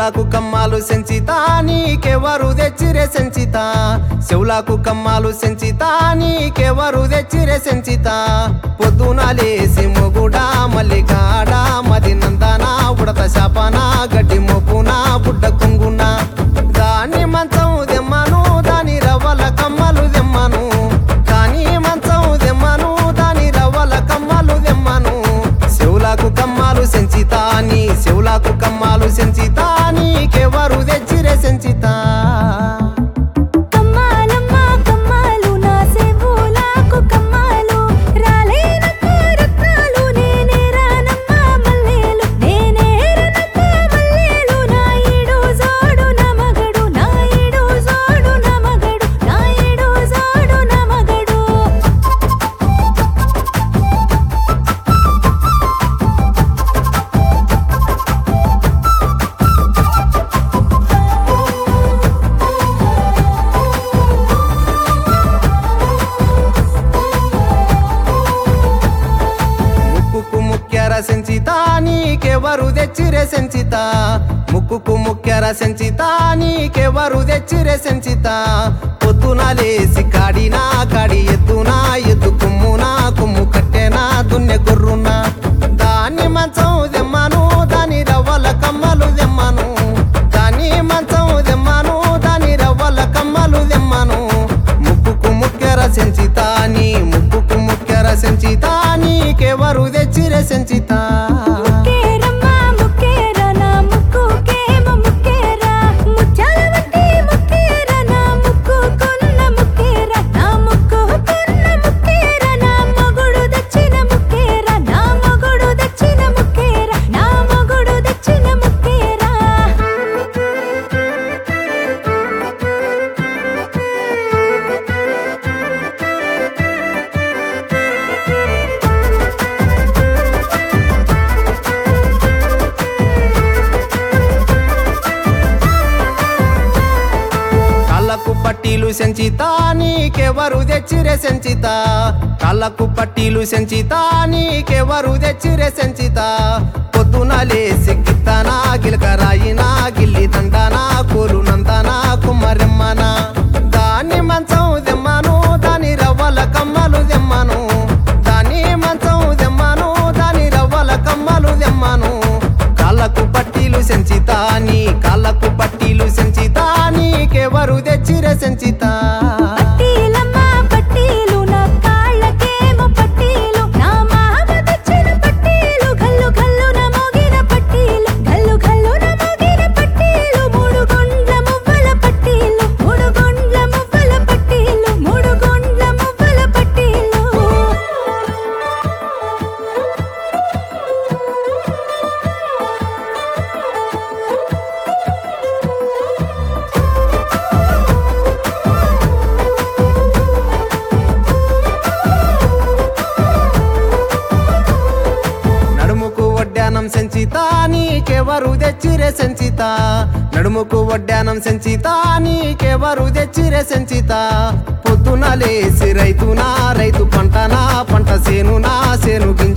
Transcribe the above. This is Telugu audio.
చెవులాకు కమ్మాలు సెంచితా నీకెవరు తెచ్చిరే సెంచిత చెవులాకు కమ్మాలు సెంచితా నీకెవరు తెచ్చిరే సెంచిత పొద్దున లేసి మొగుడా మల్లిగాడ మది నందన ఉడత శాపన గడ్డి మోపున బుడ్డ కుంగున దాని మంచం దెమ్మను దాని రవ్వల కమ్మలు దెమ్మను దాని మంచం దెమ్మను దాని రవ్వల కమ్మలు దెమ్మను చెవులకు కమ్మాలు సెంచితా నీ చెవులకు కమ్మాలు సెంచితా నీకెవరు తెచ్చిరే సెంచితా కమ్మాలమ్మ కమ్మాలు నా సేవులాకు కమ్మాలు రాలేనమ్మ రత్నాలు నేనే రానమ్మ మల్లేలు నేనే రనమ్మ మల్లేలు నా ఈడు జోడు నా మగడు నా ఈడు జోడు నా మగడు నా ఈడు జోడు నా మగడు ముక్కుకు ముఖ్యర సెంచితా నీకెవరు తెచ్చిరే సెంచిత ముక్కుకు ముఖ్యర సెంచితా నీకెవరు తెచ్చిరే సెంచిత పొద్దున లేసి కాడినా కాడి ఎత్తునా ఎత్తు కుమ్మునా కుమ్ము కట్టెనా దున్నె గొర్రునా దాన్ని మంచం దెమ్మను దాని రవ్వల కమ్మలు దెమ్మను దాని మంచం దెమ్మను దాని రవ్వల కమ్మలు దెమ్మను ముక్కుకు ముఖ్యర సెంచితా నీ ముక్కుకు ముఖ్యర సెంచితా నీకెవరు తెచ్చిరే సెంచితా ముక్కేరమ్మ ముక్కేర నా ముక్కుకేమో ముక్కేర ముత్యాల వంటి ముక్కేర నా ముక్కుకున్న ముక్కేర నా ముక్కుకున్న ముక్కేర నా మొగుడు దచ్చిన ముక్కేర నా మొగుడు దచ్చిన ముక్కేర నా మొగుడు దచ్చిన ముక్కేర కళ్ళకు పట్టీలు సెంచితా నీకెవరు తెచ్చిరే సెంచిత కళ్ళకు పట్టీలు సెంచితా నీకెవరు తెచ్చిరే సెంచిత పొద్దున లేసి గిత్తనా గిలకరాయినా గిల్లి దండనా కోలు నందనా కుమ్మరెమ్మన దాన్ని మంచం దెమ్మను దాని రవ్వల కమ్మలు దెమ్మను దాని మంచం దెమ్మను దాని రవ్వల కమ్మలు దెమ్మను కాళ్ళకు పట్టీలు సెంచితా నీ కాళ్ళకు పట్టీలు సెంచితా నీకెవరు తెచ్చిరే సెంచితా పట్టీలమ్మ పట్టీలు నా కాళ్ళకేమో పట్టీలు నా మామ తెచ్చిన పట్టీలు గల్లు గల్లు నా మోగిన పట్టీలు గల్లు గల్లు నా మోగిన పట్టీలు మూడు గొండ్ల మువ్వల పట్టీలు మూడు గొండ్ల మువ్వల పట్టీలు మూడు గొండ్ల మువ్వల పట్టీలు నడుముకు వడ్డానం సెంచితా నీకెవరు తెచ్చిరే సెంచిత నడుముకు వడ్డానం సెంచితా నీకెవరు తెచ్చిరే సెంచిత పొద్దున లేసి రైతునా రైతు పంటనా పంట సేనునా సేను గింజ